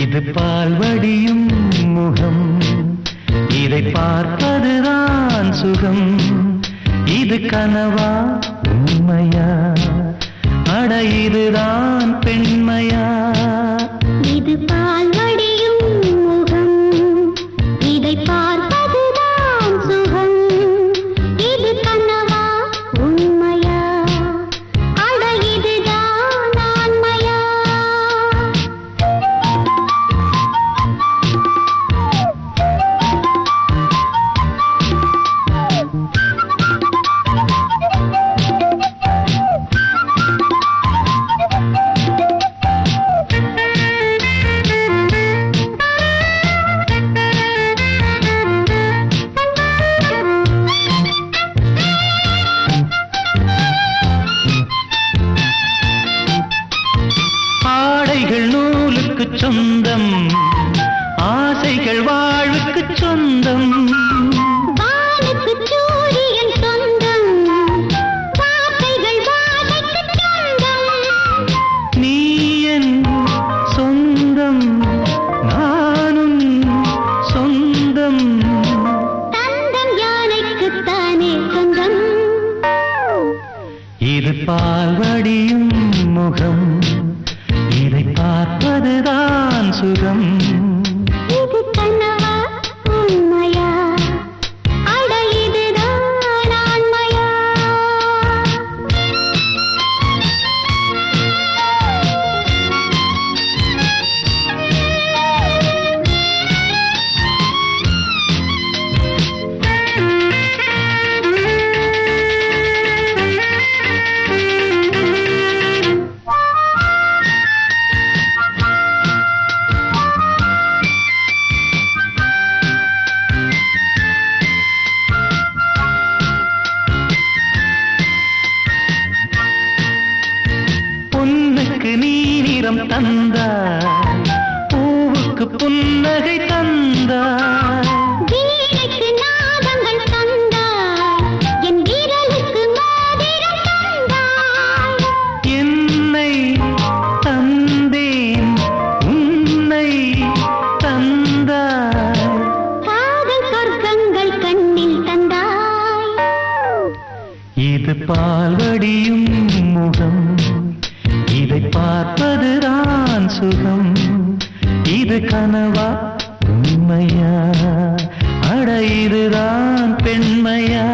இது பால் வடியும் முகம் இதை பார்ப்பதுதான் சுகம் இது கனவா உண்மையா அட இதுதான் பெண்மையா இது பால் வடியும் முகம் இதை பார்ப்பதுதான் சுகம் இது கனவா உண்மையா அட இதுதான் ஆண்மையா ஆடைகள் நூலுக்கு சொந்தம் ஆசைகள் வாழ்வுக்கு சொந்தம் வானுக்கு சூரியன் சொந்தம் வார்த்தைகள் வாதைக்கு சொந்தம் நீ என் சொந்தம் நானும் சொந்தம் தந்தம் யானைக்குத்தானே சொந்தம் இது பால் வடியும் முகம் இதை பார்ப்பதுதான் சுகம் இது கனவா உண்மையா அட இதுதான் ஆண்மையா பொன்னுக்கு நீ நிறம் தந்தாய் பூவுக்கு புன்னகை தந்தாய் வீணைக்கு நாதங்கள் தந்தாய் என் விரலுக்கு மோதிரம் தந்தாய் என்னை தந்தேன் உன்னை தந்தாய் காதல் சொர்க்கங்கள் கண்ணில் தந்தாய் இது பால்வடியும் முகம் இதை பார்ப்பதுதான் சுகம் இது கனவா உண்மையா அட இதுதான் பெண்மையா